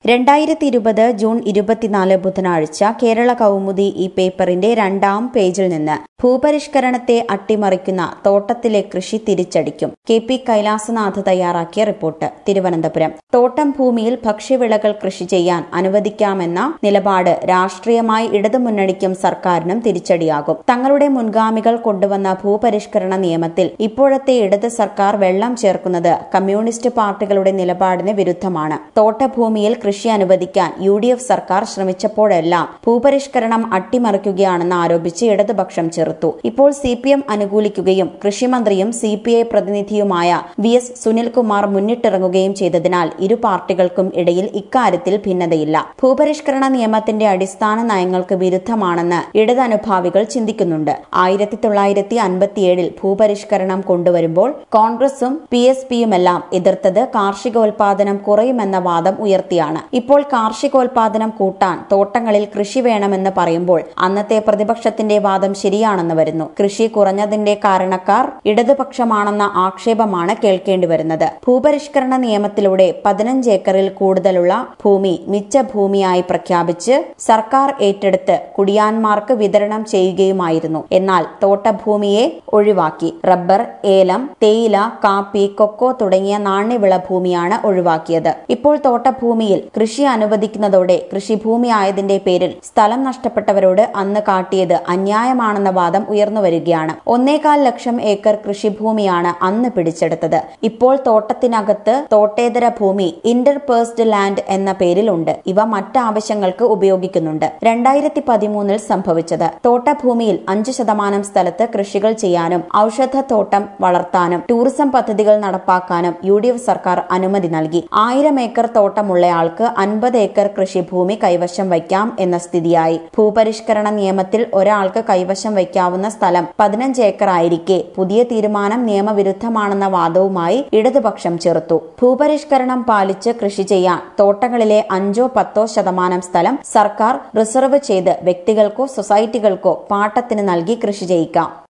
രണ്ടായിരത്തി ഇരുപത് ജൂൺ ഇരുപത്തിനാല് ബുധനാഴ്ച കേരള കൗമുദി ഈ പേപ്പറിന്റെ രണ്ടാം പേജിൽ നിന്ന് ഭൂപരിഷ്കരണത്തെ അട്ടിമറിക്കുന്ന തോട്ടത്തിലെ കൃഷി തിരിച്ചടിക്കും കെ പി കൈലാസനാഥ് തയ്യാറാക്കിയ റിപ്പോർട്ട് തിരുവനന്തപുരം തോട്ടം ഭൂമിയിൽ ഭക്ഷ്യവിളകൾ കൃഷി ചെയ്യാൻ അനുവദിക്കാമെന്ന നിലപാട് രാഷ്ട്രീയമായി ഇടതുമുന്നണിക്കും സർക്കാരിനും തിരിച്ചടിയാകും തങ്ങളുടെ മുൻഗാമികൾ കൊണ്ടുവന്ന ഭൂപരിഷ്കരണ നിയമത്തിൽ ഇപ്പോഴത്തെ ഇടത് സർക്കാർ വെള്ളം ചേർക്കുന്നത് കമ്മ്യൂണിസ്റ്റ് പാർട്ടികളുടെ നിലപാടിന് വിരുദ്ധമാണ് തോട്ടഭൂമിയിൽ കൃഷി അനുവദിക്കാൻ യു ഡി എഫ് സർക്കാർ ശ്രമിച്ചപ്പോഴെല്ലാം ഭൂപരിഷ്കരണം അട്ടിമറിക്കുകയാണെന്ന് ആരോപിച്ച് ഇടതുപക്ഷം ചെറുത്തു ഇപ്പോൾ സി പി എം അനുകൂലിക്കുകയും കൃഷിമന്ത്രിയും സി പി ഐ പ്രതിനിധിയുമായ വി എസ് സുനിൽകുമാർ മുന്നിട്ടിറങ്ങുകയും ചെയ്തതിനാൽ ഇരു പാർട്ടികൾക്കും ഇടയിൽ ഇക്കാര്യത്തിൽ ഭിന്നതയില്ല ഭൂപരിഷ്കരണ നിയമത്തിന്റെ അടിസ്ഥാന നയങ്ങൾക്ക് വിരുദ്ധമാണെന്ന് ഇടതനുഭാവികൾ ചിന്തിക്കുന്നുണ്ട് ആയിരത്തി തൊള്ളായിരത്തി അൻപത്തിയേഴിൽ ഭൂപരിഷ്കരണം കൊണ്ടുവരുമ്പോൾ കോൺഗ്രസും പി എസ് പിയുമെല്ലാം എതിർത്തത് കാർഷികോൽപാദനം കുറയുമെന്ന വാദം ഉയർത്തിയാണ് ഇപ്പോൾ കാർഷികോൽപാദനം കൂട്ടാൻ തോട്ടങ്ങളിൽ കൃഷി വേണമെന്ന് പറയുമ്പോൾ അന്നത്തെ പ്രതിപക്ഷത്തിന്റെ വാദം ശരിയാണെന്ന് വരുന്നു കൃഷി കുറഞ്ഞതിന്റെ കാരണക്കാർ ഇടതുപക്ഷമാണെന്ന ആക്ഷേപമാണ് കേൾക്കേണ്ടി വരുന്നത് ഭൂപരിഷ്കരണ നിയമത്തിലൂടെ പതിനഞ്ച് ഏക്കറിൽ കൂടുതലുള്ള ഭൂമി മിച്ച ഭൂമിയായി പ്രഖ്യാപിച്ച് സർക്കാർ ഏറ്റെടുത്ത് കുടിയാന്മാർക്ക് വിതരണം ചെയ്യുകയുമായിരുന്നു എന്നാൽ തോട്ടഭൂമിയെ ഒഴിവാക്കി റബ്ബർ ഏലം തേയില കാപ്പി കൊക്കോ തുടങ്ങിയ നാണ്യവിള ഭൂമിയാണ് ഒഴിവാക്കിയത് ഇപ്പോൾ തോട്ടഭൂമിയിൽ കൃഷി അനുവദിക്കുന്നതോടെ കൃഷിഭൂമി ആയതിന്റെ പേരിൽ സ്ഥലം നഷ്ടപ്പെട്ടവരോട് അന്ന് കാട്ടിയത് അന്യായമാണെന്ന വാദം ഉയർന്നുവരികയാണ് ഒന്നേകാൽ ലക്ഷം ഏക്കർ കൃഷിഭൂമിയാണ് അന്ന് പിടിച്ചെടുത്തത് ഇപ്പോൾ തോട്ടത്തിനകത്ത് തോട്ടേതര ഭൂമി ഇന്റർപേഴ്സ്ഡ് ലാൻഡ് എന്ന പേരിലുണ്ട് ഇവ മറ്റാവശ്യങ്ങൾക്ക് ഉപയോഗിക്കുന്നുണ്ട് രണ്ടായിരത്തി പതിമൂന്നിൽ സംഭവിച്ചത് തോട്ടഭൂമിയിൽ അഞ്ച് ശതമാനം സ്ഥലത്ത് കൃഷികൾ ചെയ്യാനും ഔഷധത്തോട്ടം വളർത്താനും ടൂറിസം പദ്ധതികൾ നടപ്പാക്കാനും യു ഡി എഫ് സർക്കാർ അനുമതി നൽകി ആയിരം ഏക്കർ തോട്ടമുള്ളയാൾക്ക് അൻപത് ഏക്കർ കൃഷിഭൂമി കൈവശം വയ്ക്കാം എന്ന സ്ഥിതിയായി ഭൂപരിഷ്കരണ നിയമത്തിൽ ഒരാൾക്ക് കൈവശം വയ്ക്കാവുന്ന സ്ഥലം പതിനഞ്ച് ഏക്കർ ആയിരിക്കെ പുതിയ തീരുമാനം നിയമവിരുദ്ധമാണെന്ന വാദവുമായി ഇടതുപക്ഷം ചെറുത്തു ഭൂപരിഷ്കരണം പാലിച്ച് കൃഷി ചെയ്യാൻ തോട്ടങ്ങളിലെ അഞ്ചോ പത്തോ ശതമാനം സ്ഥലം സർക്കാർ റിസർവ് ചെയ്ത് വ്യക്തികൾക്കോ സൊസൈറ്റികൾക്കോ പാട്ടത്തിന് നൽകി കൃഷി ചെയ്യിക്കാം